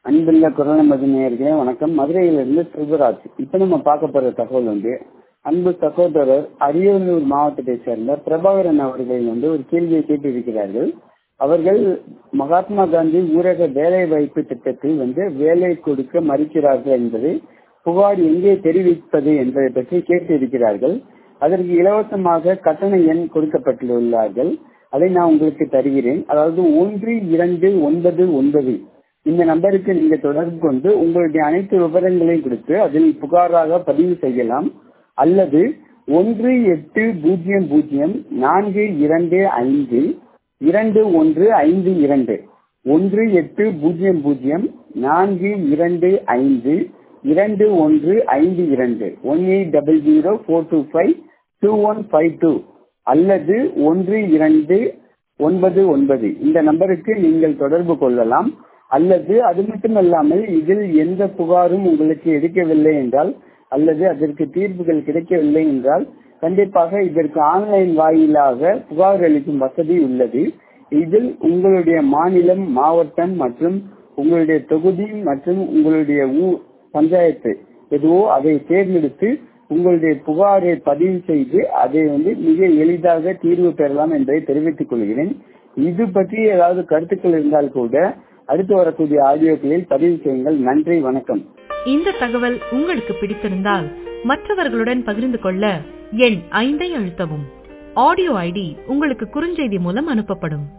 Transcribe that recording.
அன்புள்ள குரல் நமது நேயர்களே வணக்கம் மதுரையிலிருந்து செல்வராஜ் இப்ப நம்ம பார்க்க போற தகவல் வந்து அன்பு சகோதரர் அரியலூர் மாவட்டத்தை சேர்ந்த பிரபாகரன் அவர்கள் வந்து ஒரு கேள்வியை கேட்டிருக்கிறார்கள் அவர்கள் மகாத்மா காந்தி ஊரக வேலை வாய்ப்பு திட்டத்தில் வந்து வேலை கொடுக்க மறுக்கிறார்கள் என்பதை புகார் எங்கே தெரிவிப்பது என்பதை பற்றி கேட்டிருக்கிறார்கள் அதற்கு இலவசமாக கட்டண எண் கொடுக்கப்பட்டுள்ளார்கள் அதை நான் உங்களுக்கு தருகிறேன் அதாவது ஒன்று இரண்டு ஒன்பது ஒன்பது இந்த நம்பருக்கு நீங்க தொடர்பு கொண்டு உங்களுடைய அனைத்து விவரங்களையும் கொடுத்து அதில் புகாராக பதிவு செய்யலாம் அல்லது ஒன்று எட்டு பூஜ்ஜியம் பூஜ்ஜியம் நான்கு இரண்டு ஐந்து இரண்டு ஒன்று ஐந்து இரண்டு ஒன்று எட்டு பூஜ்ஜியம் பூஜ்ஜியம் நான்கு இரண்டு ஐந்து இரண்டு ஒன்று ஐந்து இரண்டு one eight double zero four two five two one five two அல்லது ஒன்று இரண்டு ஒன்பது ஒன்பது இந்த நம்பருக்கு நீங்கள் தொடர்பு கொள்ளலாம் அல்லது அது மட்டுமல்லாமல் இதில் எந்த புகாரும் உங்களுக்கு எடுக்கவில்லை என்றால் அல்லது அதற்கு தீர்வுகள் கிடைக்கவில்லை என்றால் கண்டிப்பாக இதற்கு ஆன்லைன் வாயிலாக புகார் அளிக்கும் வசதி உள்ளது இதில் உங்களுடைய மாநிலம் மாவட்டம் மற்றும் உங்களுடைய தொகுதி மற்றும் உங்களுடைய ஊர் பஞ்சாயத்து எதுவோ அதை தேர்ந்தெடுத்து உங்களுடைய புகாரை பதிவு செய்து அதை வந்து மிக எளிதாக தீர்வு பெறலாம் என்பதை தெரிவித்துக் கொள்கிறேன் இது பற்றி ஏதாவது கருத்துக்கள் இருந்தால் கூட அடுத்து வரக்கூடிய ஆடியோக்களில் பதிவு செய்யுங்கள் நன்றி வணக்கம் இந்த தகவல் உங்களுக்கு பிடித்திருந்தால் மற்றவர்களுடன் பகிர்ந்து கொள்ள எண் ஐந்தை அழுத்தவும் ஆடியோ ஐடி உங்களுக்கு குறுஞ்செய்தி மூலம் அனுப்பப்படும்